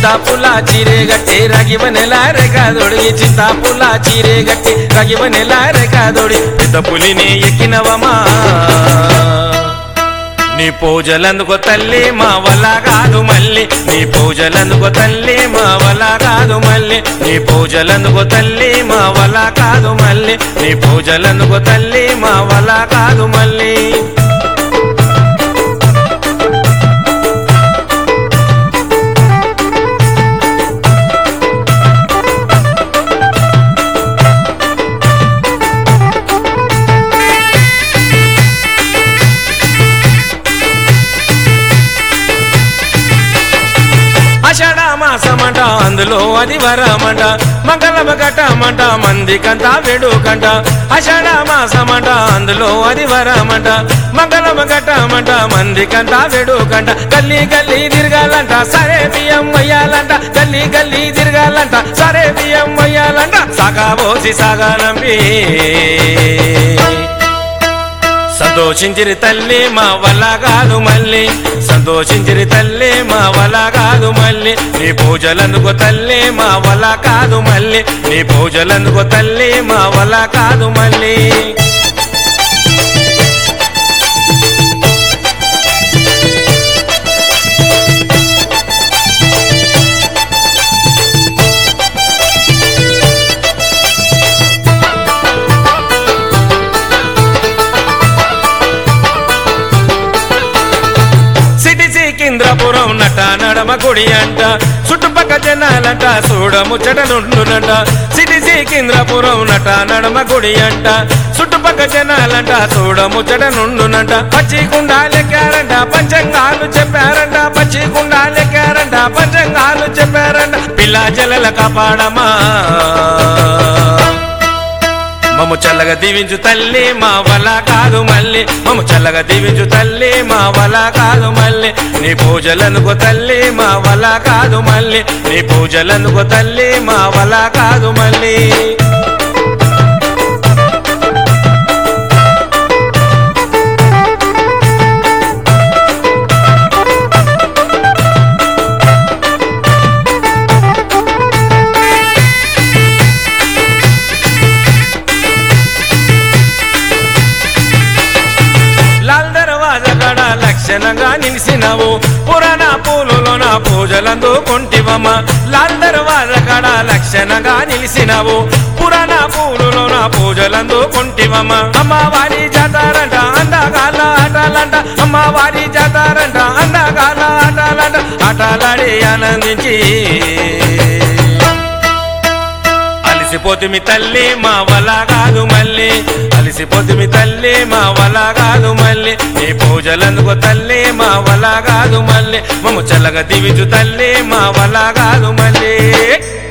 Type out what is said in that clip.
చింతాపుల చీరే గట్టి రగివనెల రేఖాదొడి చింతాపుల చీరే గట్టి రగివనెల రేఖాదొడి పెద్ద పులిని ఎక్కినవమా నీ పూజలందుకో తల్లి మా వల్ల కాదు మళ్ళీ నీ పూజలందుకో తల్లి మా వల్ల కాదు మళ్ళీ నీ పూజలందుకో తల్లి మా వల్ల కాదు మళ్ళీ నీ పూజలందుకో తల్లి మా వల్ల కాదు మళ్ళీ ఆషాఢ మాసమంట అందులో అది వరమంట మంగళమ ఘటమంట మందికంతా వేడుకంట ఆషాఢ మాసమంట అందులో అది వరమంట మంగళమ ఘటమంట మందికంతా వేడుకంట గల్లీ గల్లీ తిరగాలంట సరే బియ్యం వయ్యాలంట గల్లీ గల్లీ తిరగాలంట సరే బియ్యం వయ్యాలంట సగా పోసి సగా నంబి సంతోషించిరి తల్లి మా వల్ల కాదు మళ్ళీ సంతోషించిరి తల్లి మా వల్ల కాదు మళ్ళీ నీ పూజలందుకో తల్లి మా వల్ల కాదు మళ్ళీ నీ పూజలందుకో తల్లి మా వల్ల కాదు మళ్ళీ సిటీ సికింద్రపురం నట నడమ గుడి అంట చుట్టుపక్క జనాలంట చూడముచ్చట నుండునంట సిటీ సికింద్రపురం నట నడమ గుడి అంట చుట్టుపక్క జనాలంట చూడముచ్చట నుండునంట పచ్చి కుండాలెక్కారంట పంచంగాలు చెప్పారంట పచ్చి కుండాలెక్కారంట పంచంగాలు చెప్పారంట పిల్ల జలల కాపాడమా మమ్ము చల్లగా దీవించు తల్లి మా వల కాదు మళ్ళీ మమ్ము చల్లగా దీవించు తల్లి మా వల కాదు మళ్ళీ నీ పూజలనుకో తల్లి మా వల కాదు మళ్ళీ నీ పూజలనుకో తల్లి మా వల కాదు మళ్ళీ లాల్ దర్వాజ కడ లక్షణంగా నిలిసినవు పురాణ పూలులోన పూజలందుకుంటివమ్మ లాల్ దర్వాజ కడ లక్షణంగా నిలిసినవు పురాణ పూలులోన పూజలందుకుంటివమ్మ అమ్మవారి జాతారంట అందగాల ఆటలంట అమ్మవారి జాతారంట అందగాల ఆటలంట ఆటలాడి ఆనందించి అలిసిపోతుమి తల్లి మా వల కాదు మళ్ళీ అలిసిపోతుమి తల్లి మా వల కాదు మళ్ళీ నీ పూజలందుకో తల్లి మా వల కాదు మళ్ళీ మమ్ము చల్లగా దివిచు తల్లి మా వల కాదు మళ్ళీ